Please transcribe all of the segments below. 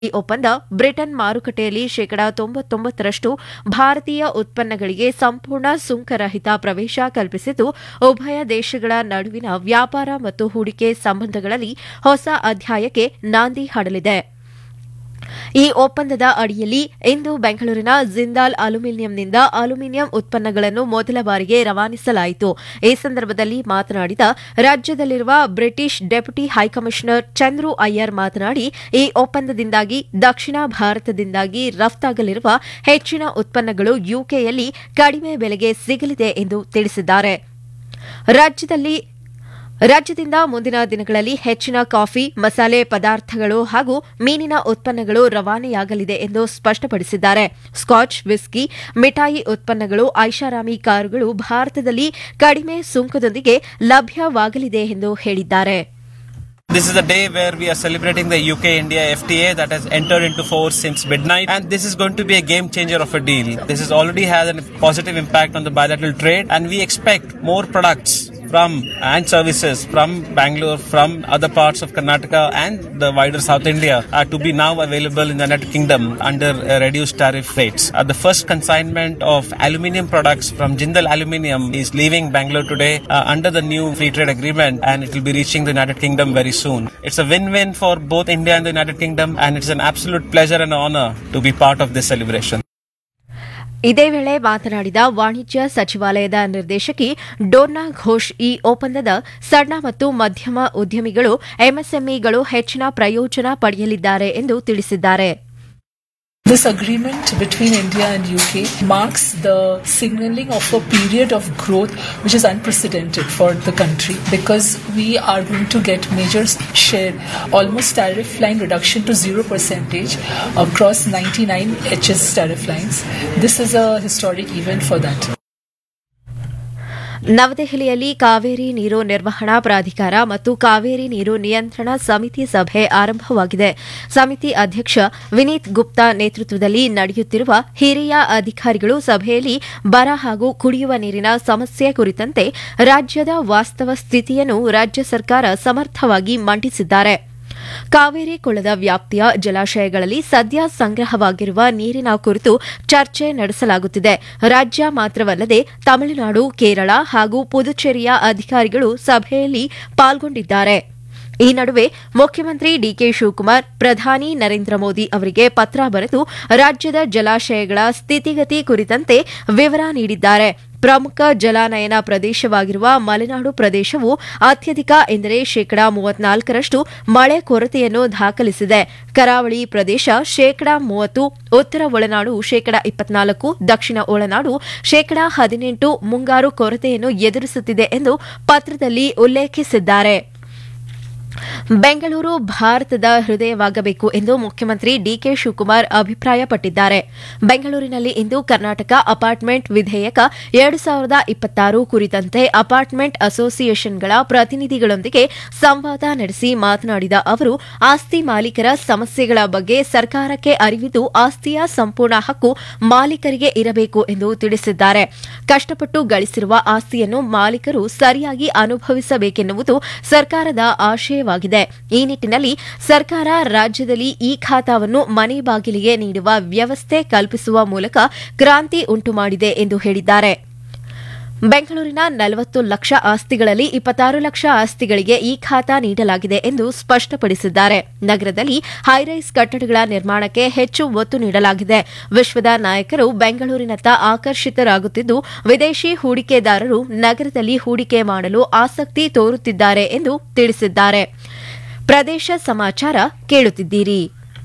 ಈ ಒಪ್ಪಂದ ಬ್ರಿಟನ್ ಮಾರುಕಟ್ಟೆಯಲ್ಲಿ ಶೇಕಡಾ ತೊಂಬತ್ತೊಂಬತ್ತರಷ್ಟು ಭಾರತೀಯ ಉತ್ಪನ್ನಗಳಿಗೆ ಸಂಪೂರ್ಣ ಸುಂಕರಹಿತ ಪ್ರವೇಶ ಕಲ್ಪಿಸಿದ್ದು ಉಭಯ ದೇಶಗಳ ನಡುವಿನ ವ್ಯಾಪಾರ ಮತ್ತು ಹೂಡಿಕೆ ಸಂಬಂಧಗಳಲ್ಲಿ ಹೊಸ ಅಧ್ಯಾಯಕ್ಕೆ ನಾಂದಿ ಹಾಡಲಿದೆ ಈ ಒಪ್ಪಂದದ ಅಡಿಯಲ್ಲಿ ಇಂದು ಬೆಂಗಳೂರಿನ ಜಿಂದಾಲ್ ಅಲ್ಯೂಮಿನಿಯಂನಿಂದ ಅಲ್ಯೂಮಿನಿಯಂ ಉತ್ಪನ್ನಗಳನ್ನು ಮೊದಲ ಬಾರಿಗೆ ರವಾನಿಸಲಾಯಿತು ಈ ಸಂದರ್ಭದಲ್ಲಿ ಮಾತನಾಡಿದ ರಾಜ್ಯದಲ್ಲಿರುವ British deputy high commissioner Chandru Iyer ಮಾತನಾಡಿ ಈ ಒಪ್ಪಂದದಿಂದಾಗಿ ದಕ್ಷಿಣ ಭಾರತದಿಂದಾಗಿ ರಫ್ತಾಗಲಿರುವ ಹೆಚ್ಚಿನ ಉತ್ಪನ್ನಗಳು ಯುಕೆಯಲ್ಲಿ ಕಡಿಮೆ ಬೆಲೆಗೆ ಸಿಗಲಿದೆ ಎಂದು ತಿಳಿಸಿದ್ದಾರೆ ರಾಜ್ಯದಲ್ಲಿ ರಾಜ್ಯದಿಂದ ಮುಂದಿನ ದಿನಗಳಲ್ಲಿ ಹೆಚ್ಚಿನ ಕಾಫಿ ಮಸಾಲೆ ಪದಾರ್ಥಗಳು ಹಾಗೂ ಮೀನಿನ ಉತ್ಪನ್ನಗಳು ರವಾನೆಯಾಗಲಿದೆ ಎಂದು ಸ್ಪಷ್ಟಪಡಿಸಿದ್ದಾರೆ ಸ್ಕಾಚ್ ವಿಸ್ಕಿ ಮಿಠಾಯಿ ಉತ್ಪನ್ನಗಳು ಐಷಾರಾಮಿ ಕಾರುಗಳು ಭಾರತದಲ್ಲಿ ಕಡಿಮೆ ಸುಂಕದೊಂದಿಗೆ ಲಭ್ಯವಾಗಲಿದೆ ಎಂದು ಹೇಳಿದ್ದಾರೆ This is the day where we are celebrating the UK India FTA that has entered into force since midnight, and this is going to be a game changer of a deal. This has already had a positive impact on the bilateral trade, and we expect more products from and services from Bangalore, from other parts of Karnataka and the wider South India uh, to be now available in the United Kingdom under uh, reduced tariff rates. Uh, the first consignment of aluminium products from Jindal Aluminium is leaving Bangalore today uh, under the new free trade agreement, and it will be reaching the United Kingdom very soon. It's a win-win for both India and the United Kingdom, and it's an absolute pleasure and honor to be part of this celebration. ಇದೇ ವೇಳೆ ಮಾತನಾಡಿದ ವಾಣಿಜ್ಯ ಸಚಿವಾಲಯದ ನಿರ್ದೇಶಕಿ ಡೋರ್ನಾ ಘೋಷ್ ಈ ಒಪ್ಪಂದದ ಸಣ್ಣ ಮತ್ತು ಮಧ್ಯಮ ಉದ್ಯಮಿಗಳು ಎಂಎಸ್ಎಂಇಗಳು ಹೆಚ್ಚಿನ ಪ್ರಯೋಜನ ಪಡೆಯಲಿದ್ದಾರೆ ಎಂದು ತಿಳಿಸಿದ್ದಾರೆ This agreement between India and UK marks the signaling of a period of growth which is unprecedented for the country because we are going to get major share, almost tariff line reduction to zero percentage across 99 HS tariff lines. This is a historic event for that. ನವದೆಹಲಿಯಲ್ಲಿ ಕಾವೇರಿ ನೀರು ನಿರ್ವಹಣಾ ಪ್ರಾಧಿಕಾರ ಮತ್ತು ಕಾವೇರಿ ನೀರು ನಿಯಂತ್ರಣ ಸಮಿತಿ ಸಭೆ ಆರಂಭವಾಗಿದೆ ಸಮಿತಿ ಅಧ್ಯಕ್ಷ ವಿನೀತ್ ಗುಪ್ತಾ ನೇತೃತ್ವದಲ್ಲಿ ನಡೆಯುತ್ತಿರುವ ಹಿರಿಯ ಅಧಿಕಾರಿಗಳು ಸಭೆಯಲ್ಲಿ ಬರ ಹಾಗೂ ಕುಡಿಯುವ ನೀರಿನ ಸಮಸ್ಯೆ ಕುರಿತಂತೆ ರಾಜ್ಯದ ವಾಸ್ತವ ಸ್ಥಿತಿಯನ್ನು ರಾಜ್ಯ ಸರ್ಕಾರ ಸಮರ್ಥವಾಗಿ ಮಂಡಿಸಿದ್ದಾರೆ ಕಾವೇರಿ ಕೊಳ್ಳದ ವ್ಯಾಪ್ತಿಯ ಜಲಾಶಯಗಳಲ್ಲಿ ಸದ್ಯ ಸಂಗ್ರಹವಾಗಿರುವ ನೀರಿನ ಕುರಿತು ಚರ್ಚೆ ನಡೆಸಲಾಗುತ್ತಿದೆ ರಾಜ್ಯ ಮಾತ್ರವಲ್ಲದೆ ತಮಿಳುನಾಡು ಕೇರಳ ಹಾಗೂ ಪುದುಚೇರಿಯ ಅಧಿಕಾರಿಗಳು ಸಭೆಯಲ್ಲಿ ಪಾಲ್ಗೊಂಡಿದ್ದಾರೆ ಈ ನಡುವೆ ಮುಖ್ಯಮಂತ್ರಿ ಡಿಕೆ ಶಿವಕುಮಾರ್ ಪ್ರಧಾನಿ ನರೇಂದ್ರ ಮೋದಿ ಅವರಿಗೆ ಪತ್ರ ಬರೆದು ರಾಜ್ಯದ ಜಲಾಶಯಗಳ ಸ್ಥಿತಿಗತಿ ಕುರಿತಂತೆ ವಿವರ ನೀಡಿದ್ದಾರೆ ಪ್ರಮುಖ ಜಲಾನಯನ ಪ್ರದೇಶವಾಗಿರುವ ಮಲೆನಾಡು ಪ್ರದೇಶವು ಅತ್ಯಧಿಕ ಎಂದರೆ ಶೇಕಡಾ ಮೂವತ್ನಾಲ್ಕರಷ್ಟು ಮಳೆ ಕೊರತೆಯನ್ನು ದಾಖಲಿಸಿದೆ ಕರಾವಳಿ ಪ್ರದೇಶ ಶೇಕಡಾ ಮೂವತ್ತು ಉತ್ತರ ಒಳನಾಡು ಶೇಕಡಾ ಇಪ್ಪತ್ನಾಲ್ಕು ದಕ್ಷಿಣ ಒಳನಾಡು ಶೇಕಡಾ ಹದಿನೆಂಟು ಮುಂಗಾರು ಕೊರತೆಯನ್ನು ಎದುರಿಸುತ್ತಿದೆ ಎಂದು ಪತ್ರದಲ್ಲಿ ಉಲ್ಲೇಖಿಸಿದ್ದಾರೆ ಬೆಂಗಳೂರು ಭಾರತದ ಹೃದಯವಾಗಬೇಕು ಎಂದು ಮುಖ್ಯಮಂತ್ರಿ ಡಿಕೆ ಶಿವಕುಮಾರ್ ಅಭಿಪ್ರಾಯಪಟ್ಟಿದ್ದಾರೆ ಬೆಂಗಳೂರಿನಲ್ಲಿ ಇಂದು ಕರ್ನಾಟಕ ಅಪಾರ್ಟ್ಮೆಂಟ್ ವಿಧೇಯಕ ಎರಡು ಸಾವಿರದ ಇಪ್ಪತ್ತಾರು ಕುರಿತಂತೆ ಅಪಾರ್ಟ್ಮೆಂಟ್ ಅಸೋಸಿಯೇಷನ್ಗಳ ಪ್ರತಿನಿಧಿಗಳೊಂದಿಗೆ ಸಂವಾದ ನಡೆಸಿ ಮಾತನಾಡಿದ ಅವರು ಆಸ್ತಿ ಮಾಲೀಕರ ಸಮಸ್ಯೆಗಳ ಬಗ್ಗೆ ಸರ್ಕಾರಕ್ಕೆ ಅರಿವಿದ್ದು ಆಸ್ತಿಯ ಸಂಪೂರ್ಣ ಹಕ್ಕು ಮಾಲೀಕರಿಗೆ ಇರಬೇಕು ಎಂದು ತಿಳಿಸಿದ್ದಾರೆ ಕಷ್ಟಪಟ್ಟು ಗಳಿಸಿರುವ ಆಸ್ತಿಯನ್ನು ಮಾಲೀಕರು ಸರಿಯಾಗಿ ಅನುಭವಿಸಬೇಕೆನ್ನುವುದು ಸರ್ಕಾರದ ಆಶಯವಾಗಿದೆ ಈ ನಿಟ್ಟಿನಲ್ಲಿ ಸರ್ಕಾರ ರಾಜ್ಯದಲ್ಲಿ ಈ ಖಾತಾವನ್ನು ಮನೆ ಬಾಗಿಲಿಗೆ ನೀಡುವ ವ್ಯವಸ್ಥೆ ಕಲ್ಪಿಸುವ ಮೂಲಕ ಕ್ರಾಂತಿ ಉಂಟು ಮಾಡಿದೆ ಎಂದು ಹೇಳಿದ್ದಾರೆ ಬೆಂಗಳೂರಿನ ನಲವತ್ತು ಲಕ್ಷ ಆಸ್ತಿಗಳಲ್ಲಿ ಇಪ್ಪತ್ತಾರು ಲಕ್ಷ ಆಸ್ತಿಗಳಿಗೆ ಈ ಖಾತಾ ನೀಡಲಾಗಿದೆ ಎಂದು ಸ್ಪಷ್ಟಪಡಿಸಿದ್ದಾರೆ ನಗರದಲ್ಲಿ ಹೈರೈಸ್ ಕಟ್ಟಡಗಳ ನಿರ್ಮಾಣಕ್ಕೆ ಹೆಚ್ಚು ಒತ್ತು ನೀಡಲಾಗಿದೆ ವಿಶ್ವದ ನಾಯಕರು ಬೆಂಗಳೂರಿನತ್ತ ಆಕರ್ಷಿತರಾಗುತ್ತಿದ್ದು ವಿದೇಶಿ ಹೂಡಿಕೆದಾರರು ನಗರದಲ್ಲಿ ಹೂಡಿಕೆ ಮಾಡಲು ಆಸಕ್ತಿ ತೋರುತ್ತಿದ್ದಾರೆ ಎಂದು ತಿಳಿಸಿದ್ದಾರೆ ಪ್ರದೇಶ ಸಮಾಚಾರ ಕೇಳುತ್ತಿದ್ದೀರಿ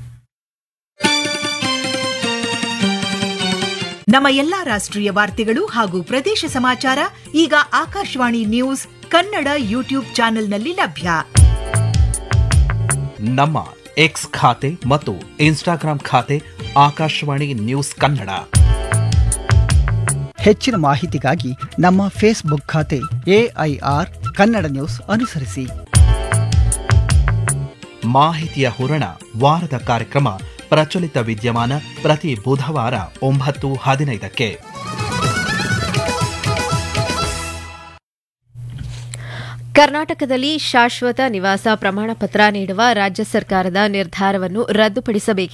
ನಮ್ಮ ಎಲ್ಲಾ ರಾಷ್ಟ್ರೀಯ ವಾರ್ತೆಗಳು ಹಾಗೂ ಪ್ರದೇಶ ಸಮಾಚಾರ ಈಗ ಆಕಾಶವಾಣಿ ನ್ಯೂಸ್ ಕನ್ನಡ ಯೂಟ್ಯೂಬ್ ಚಾನೆಲ್ನಲ್ಲಿ ಲಭ್ಯ ನಮ್ಮ ಎಕ್ಸ್ ಖಾತೆ ಮತ್ತು ಇನ್ಸ್ಟಾಗ್ರಾಂ ಖಾತೆ ಆಕಾಶವಾಣಿ ನ್ಯೂಸ್ ಕನ್ನಡ ಹೆಚ್ಚಿನ ಮಾಹಿತಿಗಾಗಿ ನಮ್ಮ ಫೇಸ್ಬುಕ್ ಖಾತೆ ಎಐಆರ್ ಕನ್ನಡ ನ್ಯೂಸ್ ಅನುಸರಿಸಿ ಮಾಹಿತಿಯ ಹೂರಣ ವಾರದ ಕಾರ್ಯಕ್ರಮ ಪ್ರಚಲಿತ ವಿದ್ಯಮಾನ ಪ್ರತಿ ಬುಧವಾರ ಒಂಬತ್ತು ಹದಿನೈದಕ್ಕೆ ಕರ್ನಾಟಕದಲ್ಲಿ ಶಾಶ್ವತ ನಿವಾಸ ಪ್ರಮಾಣ ಪತ್ರ ನೀಡುವ ರಾಜ್ಯ ಸರ್ಕಾರದ ನಿರ್ಧಾರವನ್ನು ರದ್ದುಪಡಿಸಬೇಕು